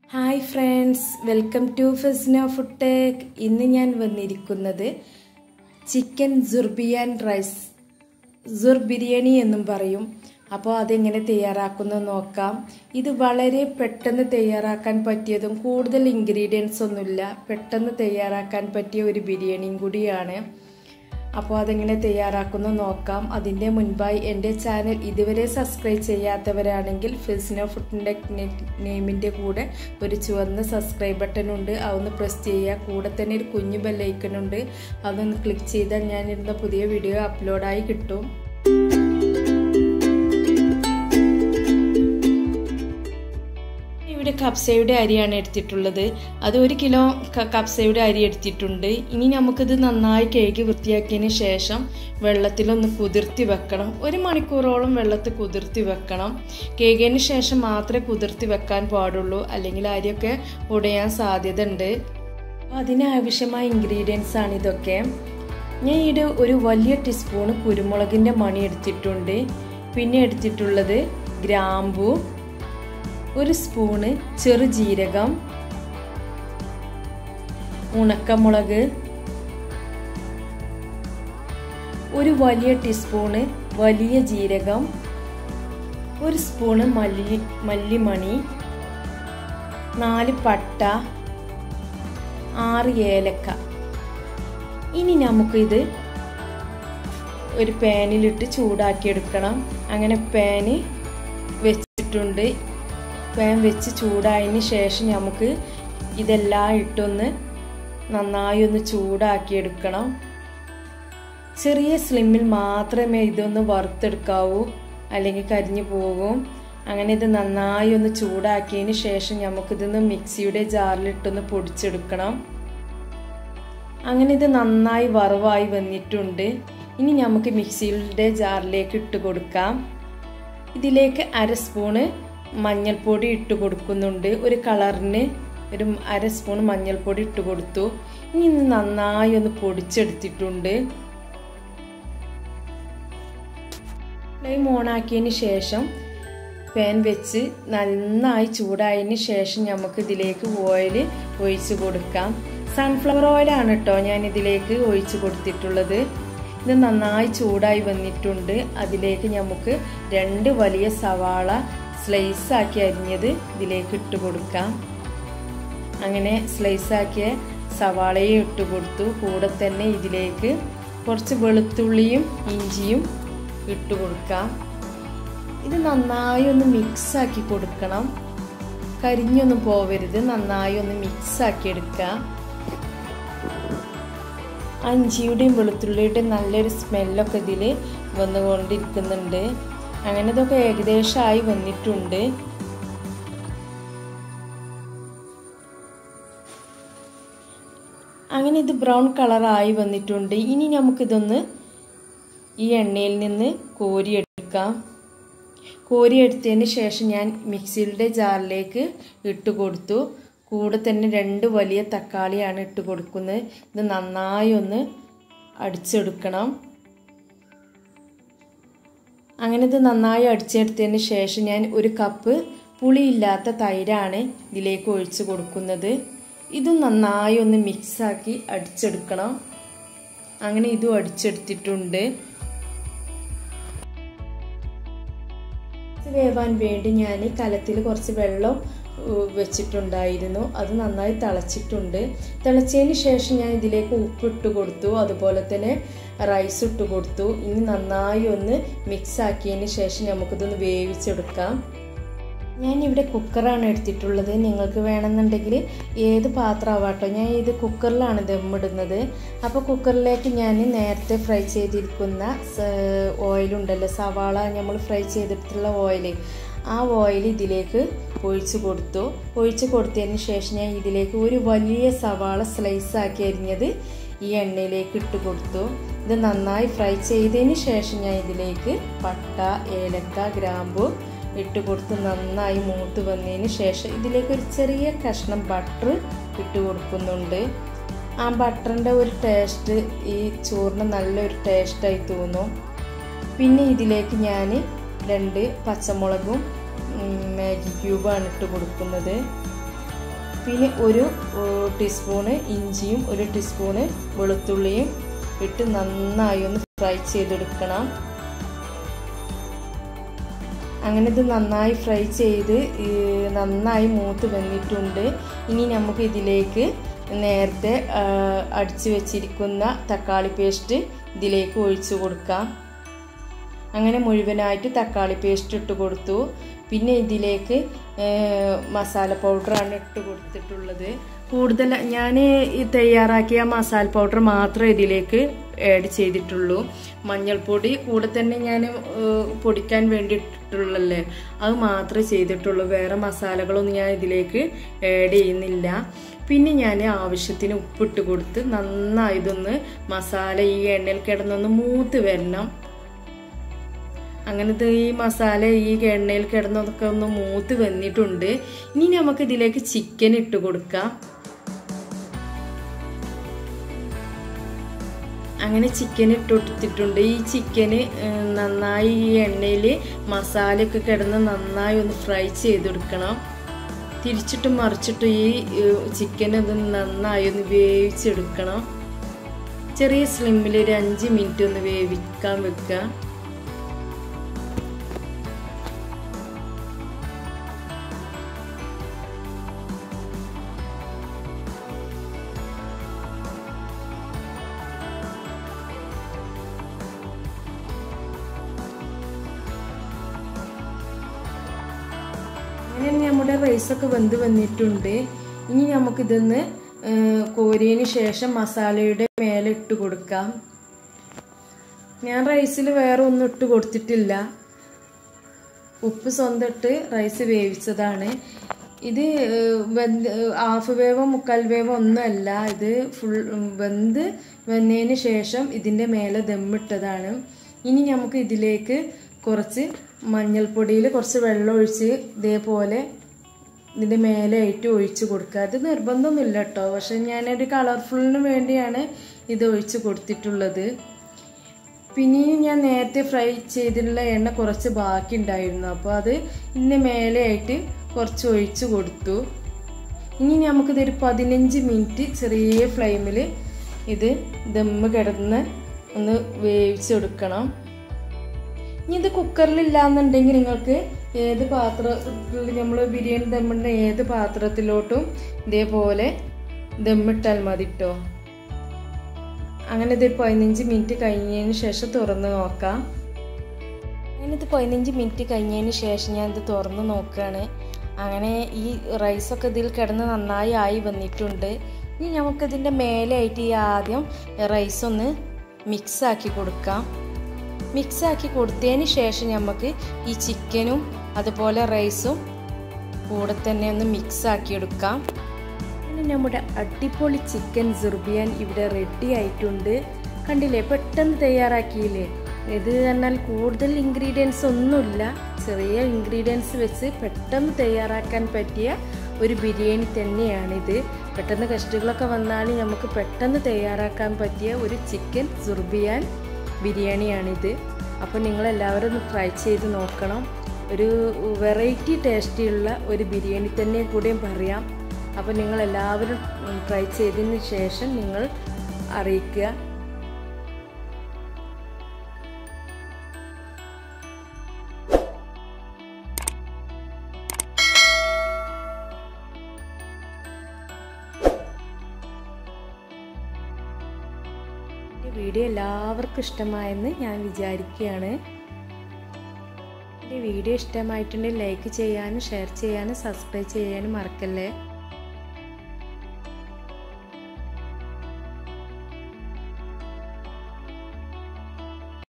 hi friends welcome to Fesna food take ഇന്ന് ഞാൻ വന്നിരിക്കുന്നത് ചിക്കൻ സുർബിയാൻ റൈസ് സുർ ബിരിയാണി എന്നും പറയും അപ്പോൾ അതെങ്ങനെ തയ്യാറാക്കുന്നത് നോക്കാം ഇത് വളരെ പെട്ടെന്ന് തയ്യാറാക്കാൻ പറ്റിയതും കൂടുതൽ ഇൻഗ്രീഡിയൻസ് ഒന്നുമില്ല പെട്ടെന്ന് തയ്യാറാക്കാൻ പറ്റിയ ഒരു ബിരിയാണിയും കൂടിയാണ് അപ്പോൾ അതെങ്ങനെ തയ്യാറാക്കുന്നു നോക്കാം അതിൻ്റെ മുൻപായി എൻ്റെ ചാനൽ ഇതുവരെ സബ്സ്ക്രൈബ് ചെയ്യാത്തവരാണെങ്കിൽ ഫിസ്നോ ഫുഡിൻ്റെ നെയിമിൻ്റെ കൂടെ ഒരു ചുവന്ന സബ്സ്ക്രൈബ് ബട്ടൺ ഉണ്ട് അതൊന്ന് പ്രസ് ചെയ്യുക കൂടെ തന്നെ ഒരു കുഞ്ഞു ബെല്ലൈക്കൺ ഉണ്ട് അതൊന്ന് ക്ലിക്ക് ചെയ്താൽ ഞാനിരുന്ന പുതിയ വീഡിയോ അപ്ലോഡായി കിട്ടും ഇവിടെ കപ്സയുടെ അരിയാണ് എടുത്തിട്ടുള്ളത് അത് ഒരു കിലോ കപ്സയുടെ അരി എടുത്തിട്ടുണ്ട് ഇനി നമുക്കിത് നന്നായി കഴുകി വൃത്തിയാക്കിയതിന് ശേഷം വെള്ളത്തിലൊന്ന് കുതിർത്തി വെക്കണം ഒരു മണിക്കൂറോളം വെള്ളത്തിൽ കുതിർത്തി വെക്കണം കേകിയതിന് ശേഷം മാത്രമേ കുതിർത്തി വെക്കാൻ പാടുള്ളൂ അല്ലെങ്കിൽ അരിയൊക്കെ ഉടയാൻ സാധ്യത ഉണ്ട് അതിനാവശ്യമായ ഇൻഗ്രീഡിയൻസ് ആണ് ഇതൊക്കെ ഞാൻ ഇവിടെ ഒരു വലിയ ടീസ്പൂണ് കുരുമുളകിൻ്റെ മണി എടുത്തിട്ടുണ്ട് പിന്നെ എടുത്തിട്ടുള്ളത് ഗ്രാമ്പു ഒരു സ്പൂണ് ചെറുജീരകം ഉണക്കമുളക് ഒരു വലിയ ടീസ്പൂണ് വലിയ ജീരകം ഒരു സ്പൂണ് മല്ലി മല്ലിമണി നാല് പട്ട ആറ് ഏലക്ക ഇനി നമുക്കിത് ഒരു പാനിലിട്ട് ചൂടാക്കിയെടുക്കണം അങ്ങനെ പാന് വെച്ചിട്ടുണ്ട് പാൻ വെച്ച് ചൂടായതിന് ശേഷം നമുക്ക് ഇതെല്ലാം ഇട്ടൊന്ന് നന്നായി ഒന്ന് ചൂടാക്കിയെടുക്കണം ചെറിയ സ്ലിമ്മിൽ മാത്രമേ ഇതൊന്ന് വറുത്തെടുക്കാവൂ അല്ലെങ്കിൽ കരിഞ്ഞു പോകും അങ്ങനെ ഇത് നന്നായി ഒന്ന് ചൂടാക്കിയതിന് ശേഷം നമുക്കിതൊന്ന് മിക്സിയുടെ ജാറിലിട്ടൊന്ന് പൊടിച്ചെടുക്കണം അങ്ങനെ ഇത് നന്നായി വറവായി വന്നിട്ടുണ്ട് ഇനി നമുക്ക് മിക്സിയുടെ ജാറിലേക്ക് ഇട്ട് കൊടുക്കാം ഇതിലേക്ക് അര സ്പൂണ് മഞ്ഞൾപ്പൊടി ഇട്ട് കൊടുക്കുന്നുണ്ട് ഒരു കളറിന് ഒരു അര സ്പൂൺ മഞ്ഞൾപ്പൊടി ഇട്ട് കൊടുത്തു ഇനി ഇത് നന്നായി ഒന്ന് പൊടിച്ചെടുത്തിട്ടുണ്ട് ഫ്ലെയിം ഓണാക്കിയതിന് ശേഷം പാൻ വെച്ച് നന്നായി ചൂടായതിന് ശേഷം നമുക്ക് ഇതിലേക്ക് ഓയിൽ ഒഴിച്ച് കൊടുക്കാം സൺഫ്ലവർ ഓയിലാണ് കേട്ടോ ഞാൻ ഇതിലേക്ക് ഒഴിച്ച് കൊടുത്തിട്ടുള്ളത് ഇത് നന്നായി ചൂടായി വന്നിട്ടുണ്ട് അതിലേക്ക് നമുക്ക് രണ്ട് വലിയ സവാള സ്ലൈസ് ആക്കി അരിഞ്ഞത് ഇതിലേക്ക് ഇട്ട് കൊടുക്കാം അങ്ങനെ സ്ലൈസ് ആക്കിയ സവാളയും ഇട്ട് കൊടുത്തു കൂടെ തന്നെ ഇതിലേക്ക് കുറച്ച് വെളുത്തുള്ളിയും ഇഞ്ചിയും ഇട്ട് കൊടുക്കാം ഇത് നന്നായി ഒന്ന് മിക്സ് ആക്കി കൊടുക്കണം കരിഞ്ഞൊന്നും പോവരുത് നന്നായി ഒന്ന് മിക്സ് ആക്കി എടുക്കാം അഞ്ചിയുടെയും വെളുത്തുള്ളിയുടെയും നല്ലൊരു സ്മെല്ലൊക്കെ ഇതിൽ വന്നുകൊണ്ടിരിക്കുന്നുണ്ട് അങ്ങനെ ഇതൊക്കെ ഏകദേശമായി വന്നിട്ടുണ്ട് അങ്ങനെ ഇത് ബ്രൗൺ കളറായി വന്നിട്ടുണ്ട് ഇനി നമുക്കിതൊന്ന് ഈ എണ്ണയിൽ നിന്ന് കോരിയെടുക്കാം കോരിയെടുത്തതിന് ശേഷം ഞാൻ മിക്സിയുടെ ജാറിലേക്ക് ഇട്ട് കൊടുത്തു കൂടെ തന്നെ രണ്ട് വലിയ തക്കാളിയാണ് ഇട്ട് കൊടുക്കുന്നത് ഇത് നന്നായി ഒന്ന് അടിച്ചെടുക്കണം അങ്ങനെ ഇത് നന്നായി അടിച്ചെടുത്തതിന് ശേഷം ഞാൻ ഒരു കപ്പ് പുളിയില്ലാത്ത തൈരാണ് ഇതിലേക്ക് ഒഴിച്ച് കൊടുക്കുന്നത് ഇതും നന്നായി ഒന്ന് മിക്സാക്കി അടിച്ചെടുക്കണം അങ്ങനെ ഇതും അടിച്ചെടുത്തിട്ടുണ്ട് വേവാൻ വേണ്ടി ഞാൻ കലത്തിൽ കുറച്ച് വെള്ളം വെച്ചിട്ടുണ്ടായിരുന്നു അത് നന്നായി തിളച്ചിട്ടുണ്ട് തിളച്ചതിന് ശേഷം ഞാൻ ഇതിലേക്ക് ഉപ്പിട്ട് കൊടുത്തു അതുപോലെ തന്നെ റൈസ് ഇട്ട് കൊടുത്തു ഇനി നന്നായി ഒന്ന് മിക്സ് ആക്കിയതിന് ശേഷം നമുക്കിതൊന്ന് വേവിച്ചെടുക്കാം ഞാനിവിടെ കുക്കറാണ് എടുത്തിട്ടുള്ളത് നിങ്ങൾക്ക് വേണമെന്നുണ്ടെങ്കിൽ ഏത് പാത്രമാവാട്ടോ ഞാൻ ഇത് കുക്കറിലാണ് ദമ്മിടുന്നത് അപ്പോൾ കുക്കറിലേക്ക് ഞാൻ നേരത്തെ ഫ്രൈ ചെയ്തിരിക്കുന്ന ഓയിലുണ്ടല്ലോ സവാള നമ്മൾ ഫ്രൈ ചെയ്തിട്ടുള്ള ഓയിൽ ആ ഓയിൽ ഇതിലേക്ക് ഒഴിച്ച് കൊടുത്തു ഒഴിച്ച് കൊടുത്തതിന് ശേഷം ഞാൻ ഇതിലേക്ക് ഒരു വലിയ സവാള സ്ലൈസ് ആക്കി അരിഞ്ഞത് ഈ എണ്ണയിലേക്ക് ഇട്ട് കൊടുത്തു ഇത് നന്നായി ഫ്രൈ ചെയ്തതിന് ശേഷം ഞാൻ ഇതിലേക്ക് പട്ട ഏലക്ക ഗ്രാമ്പു ഇട്ട് കൊടുത്ത് നന്നായി മൂത്ത് വന്നതിന് ശേഷം ഇതിലേക്ക് ഒരു ചെറിയ കഷ്ണം ബട്ടർ ഇട്ട് കൊടുക്കുന്നുണ്ട് ആ ബട്ടറിൻ്റെ ഒരു ടേസ്റ്റ് ഈ ചോറിന് നല്ലൊരു ടേസ്റ്റായി തോന്നും പിന്നെ ഇതിലേക്ക് ഞാൻ രണ്ട് പച്ചമുളകും മാഗി ക്യൂബാണ് ഇട്ട് കൊടുക്കുന്നത് പിന്നെ ഒരു ടീസ്പൂണ് ഇഞ്ചിയും ഒരു ടീസ്പൂണ് വെളുത്തുള്ളിയും ഇട്ട് നന്നായി ഒന്ന് ഫ്രൈ ചെയ്തെടുക്കണം അങ്ങനെ ഇത് നന്നായി ഫ്രൈ ചെയ്ത് നന്നായി മൂത്ത് വന്നിട്ടുണ്ട് ഇനി നമുക്ക് ഇതിലേക്ക് നേരത്തെ അടിച്ചു വെച്ചിരിക്കുന്ന തക്കാളി പേസ്റ്റ് ഇതിലേക്ക് ഒഴിച്ചു കൊടുക്കാം അങ്ങനെ മുഴുവനായിട്ട് തക്കാളി പേസ്റ്റ് ഇട്ട് കൊടുത്തു പിന്നെ ഇതിലേക്ക് മസാല പൗഡറാണ് ഇട്ട് കൊടുത്തിട്ടുള്ളത് കൂടുതൽ ഞാൻ ഈ തയ്യാറാക്കിയ മസാല പൗഡർ മാത്രമേ ഇതിലേക്ക് ആഡ് ചെയ്തിട്ടുള്ളൂ മഞ്ഞൾപ്പൊടി കൂടെ തന്നെ ഞാൻ പൊടിക്കാൻ വേണ്ടിയിട്ടുള്ളല്ലേ അത് മാത്രമേ ചെയ്തിട്ടുള്ളൂ വേറെ മസാലകളൊന്നും ഞാൻ ഇതിലേക്ക് ആഡ് ചെയ്യുന്നില്ല പിന്നെ ഞാൻ ആവശ്യത്തിന് ഉപ്പിട്ട് കൊടുത്ത് നന്നായി ഇതൊന്ന് മസാല ഈ എണ്ണയിൽ കിടന്നൊന്ന് മൂത്ത് വരണം അങ്ങനത്തെ ഈ മസാല ഈ എണ്ണയിൽ കിടന്നതൊക്കെ ഒന്ന് മൂത്ത് വന്നിട്ടുണ്ട് ഇനി നമുക്ക് ഇതിലേക്ക് ചിക്കൻ ഇട്ട് കൊടുക്കാം അങ്ങനെ ചിക്കൻ ഇട്ട് കൊടുത്തിട്ടുണ്ട് ഈ ചിക്കന് നന്നായി ഈ എണ്ണയിൽ മസാലയൊക്കെ കിടന്ന് നന്നായി ഒന്ന് ഫ്രൈ ചെയ്തെടുക്കണം തിരിച്ചിട്ടും മറിച്ചിട്ടും ഈ ചിക്കൻ ഒന്ന് നന്നായി ഒന്ന് വേവിച്ചെടുക്കണം ചെറിയ സ്ലിമ്മിൽ ഒരു അഞ്ച് മിനിറ്റ് ഒന്ന് വേവിക്കാൻ വെക്കുക അങ്ങനെ നമ്മുടെ റൈസൊക്കെ വെന്ത് വന്നിട്ടുണ്ട് ഇനി നമുക്കിതൊന്ന് കോരിയതിന് ശേഷം മസാലയുടെ മേലെ ഇട്ട് കൊടുക്കാം ഞാൻ റൈസിൽ വേറെ ഒന്നും ഇട്ട് കൊടുത്തിട്ടില്ല ഉപ്പ് സ്വന്തം ഇട്ട് റൈസ് വേവിച്ചതാണ് ഇത് വെന്ത് ഹാഫ് വേവോ മുക്കാൽ വേവോ ഒന്നുമല്ല ഇത് ഫുൾ വെന്ത് വന്നതിന് ശേഷം ഇതിൻ്റെ മേലെ ദമ്മിട്ടതാണ് ഇനി നമുക്ക് ഇതിലേക്ക് കുറച്ച് മഞ്ഞൾപ്പൊടിയിൽ കുറച്ച് വെള്ളം ഒഴിച്ച് ഇതേപോലെ ഇതിൻ്റെ മേലെയായിട്ട് ഒഴിച്ച് കൊടുക്കുക അത് നിർബന്ധമൊന്നുമില്ല കേട്ടോ പക്ഷെ ഞാനൊരു കളർഫുള്ളിന് വേണ്ടിയാണ് ഇത് ഒഴിച്ച് കൊടുത്തിട്ടുള്ളത് പിന്നെയും ഞാൻ നേരത്തെ ഫ്രൈ ചെയ്തിട്ടുള്ള എണ്ണ കുറച്ച് ബാക്കി ഉണ്ടായിരുന്നു അപ്പോൾ അത് ഇതിൻ്റെ മേലെയായിട്ട് കുറച്ച് ഒഴിച്ച് കൊടുത്തു ഇനി നമുക്കിതൊരു പതിനഞ്ച് മിനിറ്റ് ചെറിയ ഫ്ലെയിമിൽ ഇത് ദമ്മ് കിടന്ന് ഒന്ന് വേവിച്ചെടുക്കണം ഇനി ഇത് കുക്കറിലില്ലാന്നുണ്ടെങ്കിൽ നിങ്ങൾക്ക് ഏത് പാത്രത്തിൽ നമ്മൾ ബിരിയാണി ദമ്മിടുന്ന ഏത് പാത്രത്തിലോട്ടും ഇതേപോലെ ദമ്മിട്ടാൽ മതി കേട്ടോ അങ്ങനെ ഇതൊരു പതിനഞ്ച് മിനിറ്റ് കഴിഞ്ഞതിന് ശേഷം തുറന്ന് നോക്കാം അങ്ങനെ ഇത് പതിനഞ്ച് മിനിറ്റ് കഴിഞ്ഞതിന് ശേഷം ഞാൻ ഇത് തുറന്ന് നോക്കുകയാണ് അങ്ങനെ ഈ റൈസൊക്കെ ഇതിൽ കിടന്ന് നന്നായി ആയി വന്നിട്ടുണ്ട് ഇനി നമുക്കിതിൻ്റെ മേലെയായിട്ട് ഈ ആദ്യം റൈസ് ഒന്ന് മിക്സ് ആക്കി കൊടുക്കാം മിക്സ് ആക്കി കൊടുത്തതിന് ശേഷം നമുക്ക് ഈ ചിക്കനും അതുപോലെ റൈസും കൂടെ തന്നെ ഒന്ന് മിക്സ് ആക്കി എടുക്കാം അങ്ങനെ നമ്മുടെ അടിപൊളി ചിക്കൻ സുർബിയാൻ ഇവിടെ റെഡി ആയിട്ടുണ്ട് കണ്ടില്ലേ പെട്ടെന്ന് തയ്യാറാക്കിയില്ലേ ഇത് പറഞ്ഞാൽ കൂടുതൽ ഇൻഗ്രീഡിയൻസ് ഒന്നുമില്ല ചെറിയ ഇൻഗ്രീഡിയൻസ് വെച്ച് പെട്ടെന്ന് തയ്യാറാക്കാൻ പറ്റിയ ഒരു ബിരിയാണി തന്നെയാണിത് പെട്ടെന്ന് ഗസ്റ്റുകളൊക്കെ വന്നാൽ നമുക്ക് പെട്ടെന്ന് തയ്യാറാക്കാൻ പറ്റിയ ഒരു ചിക്കൻ സുർബിയാൻ ബിരിയാണിയാണിത് അപ്പോൾ നിങ്ങളെല്ലാവരും ഒന്ന് ട്രൈ ചെയ്ത് നോക്കണം ഒരു വെറൈറ്റി ടേസ്റ്റിയുള്ള ഒരു ബിരിയാണി തന്നെ കൂടെയും പറയാം അപ്പോൾ നിങ്ങളെല്ലാവരും ട്രൈ ചെയ്തതിന് ശേഷം നിങ്ങൾ അറിയിക്കുക വീഡിയോ എല്ലാവർക്കും ഇഷ്ടമായെന്ന് ഞാൻ വിചാരിക്കുകയാണ് എൻ്റെ വീഡിയോ ഇഷ്ടമായിട്ടുണ്ടെങ്കിൽ ലൈക്ക് ചെയ്യാനും ഷെയർ ചെയ്യാനും സബ്സ്ക്രൈബ് ചെയ്യാനും മറക്കല്ലേ